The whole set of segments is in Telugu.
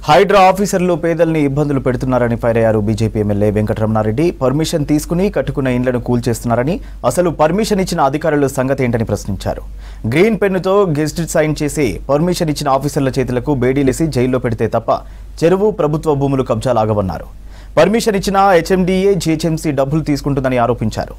హైడ్రా ఆఫీసర్లు పేదల్ని ఇబ్బందులు పెడుతున్నారని ఫైర్ అయ్యారు బీజేపీ ఎమ్మెల్యే వెంకటరమణారెడ్డి పర్మిషన్ తీసుకుని కట్టుకున్న ఇండ్లను కూల్చేస్తున్నారని అసలు పర్మిషన్ ఇచ్చిన అధికారుల సంగతి ఏంటని ప్రశ్నించారు గ్రీన్ పెన్నుతో గెస్ట్ సైన్ చేసి పర్మిషన్ ఇచ్చిన ఆఫీసర్ల చేతులకు బేడీలేసి జైల్లో పెడితే తప్ప చెరువు ప్రభుత్వ భూములు కబ్జాలాగవన్నారు పర్మిషన్ ఇచ్చిన హెచ్ఎండిఏ జీహెచ్ఎంసీ డబ్బులు తీసుకుంటుందని ఆరోపించారు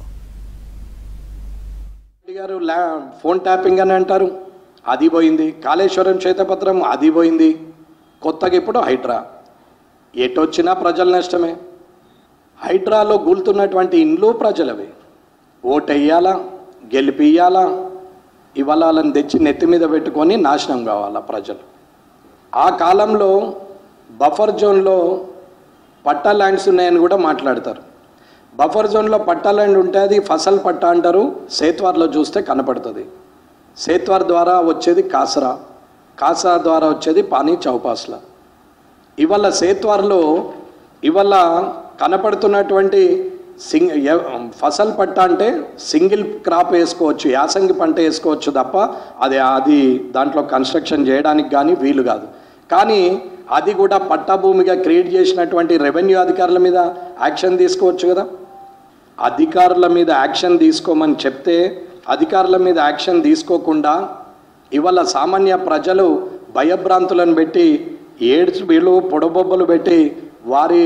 రెడ్డి గారు ల్యా ఫోన్ ట్యాపింగ్ అని అంటారు అది పోయింది కాళేశ్వరం శ్వేతపత్రం అది పోయింది కొత్తగా ఇప్పుడు హైడ్రా ఎటొచ్చినా ప్రజల నష్టమే హైడ్రాలో గూలుతున్నటువంటి ఇండ్లు ప్రజలవి ఓటెయ్యాలా గెలిపియ్యాలా ఇవాళ వాళ్ళని తెచ్చి నెత్తి మీద పెట్టుకొని నాశనం కావాలా ప్రజలు ఆ కాలంలో బఫర్ జోన్లో పట్టా ల్యాండ్స్ ఉన్నాయని కూడా మాట్లాడతారు బఫర్ జోన్లో పట్టా ల్యాండ్ ఉంటే అది ఫసల్ పట్టా అంటారు సేత్వార్లో చూస్తే కనపడుతుంది సేత్వార్ ద్వారా వచ్చేది కాసరా కాసరా ద్వారా వచ్చేది పానీ చౌపాస్ల ఇవాళ సేత్వార్లో ఇవాళ కనపడుతున్నటువంటి సింగ్ ఎ- ఫసల్ పట్ట అంటే సింగిల్ క్రాప్ వేసుకోవచ్చు యాసంగి పంట వేసుకోవచ్చు తప్ప అది అది దాంట్లో కన్స్ట్రక్షన్ చేయడానికి కానీ వీలు కాదు కానీ అది కూడా పట్టా భూమిగా క్రియేట్ చేసినటువంటి రెవెన్యూ అధికారుల మీద యాక్షన్ తీసుకోవచ్చు కదా అధికారుల మీద యాక్షన్ తీసుకోమని చెప్తే అధికారుల మీద యాక్షన్ తీసుకోకుండా ఇవాళ సామాన్య ప్రజలు భయభ్రాంతులను పెట్టి ఏడ్స్ వీళ్ళు పొడబొబ్బలు పెట్టి వారి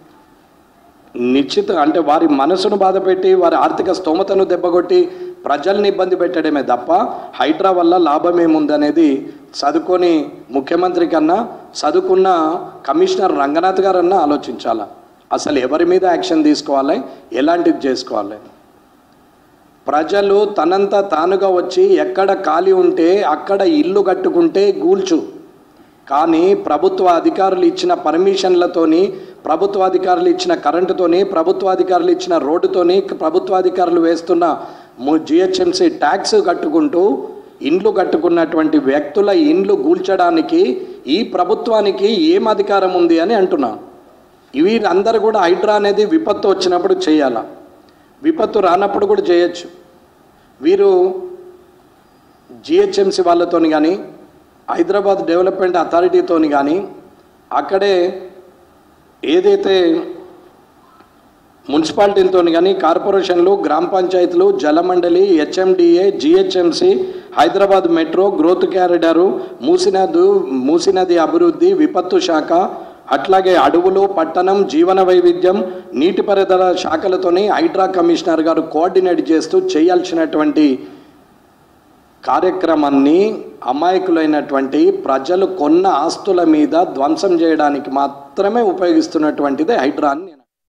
నిశ్చిత అంటే వారి మనసును బాధపెట్టి వారి ఆర్థిక స్తోమతను దెబ్బకొట్టి ప్రజల్ని ఇబ్బంది పెట్టడమే తప్ప హైడ్రా వల్ల లాభం ఏముందనేది చదువుకొని ముఖ్యమంత్రి కన్నా చదువుకున్న కమిషనర్ రంగనాథ్ గారన్నా ఆలోచించాలా అసలు ఎవరి మీద యాక్షన్ తీసుకోవాలి ఎలాంటిది చేసుకోవాలి ప్రజలు తనంత తానుగా వచ్చి ఎక్కడ ఖాళీ ఉంటే అక్కడ ఇల్లు కట్టుకుంటే గూల్చు కానీ ప్రభుత్వ అధికారులు ఇచ్చిన పర్మిషన్లతోని ప్రభుత్వ అధికారులు ఇచ్చిన కరెంటుతోని ప్రభుత్వ అధికారులు ఇచ్చిన రోడ్డుతోని ప్రభుత్వ అధికారులు వేస్తున్న జిహెచ్ఎంసీ ట్యాక్స్ కట్టుకుంటూ ఇండ్లు కట్టుకున్నటువంటి వ్యక్తుల ఇండ్లు కూల్చడానికి ఈ ప్రభుత్వానికి ఏం అధికారం ఉంది అని అంటున్నాను వీరందరూ కూడా హైడ్రా అనేది విపత్తు వచ్చినప్పుడు చేయాల విపత్తు రానప్పుడు కూడా చేయొచ్చు వీరు జిహెచ్ఎంసీ వాళ్ళతోని కానీ హైదరాబాద్ డెవలప్మెంట్ అథారిటీతోని కానీ అక్కడే ఏదైతే మున్సిపాలిటీలతో కానీ కార్పొరేషన్లు గ్రామ పంచాయతీలు జలమండలి HMDA GHMC Hyderabad metro growth corridor మూసినదు మూసినది అభివృద్ధి విపత్తు శాఖ అట్లాగే అడవులు పట్టణం జీవన వైవిధ్యం నీటిపారుదల శాఖలతోని హైడ్రా కమిషనర్ గారు కోఆర్డినేట్ చేస్తూ చేయాల్సినటువంటి కార్యక్రమాన్ని అమాయకులైనటువంటి ప్రజలు కొన్న ఆస్తుల మీద ధ్వంసం చేయడానికి మాత్రమే ఉపయోగిస్తున్నటువంటిదే హైడ్రా అని నేను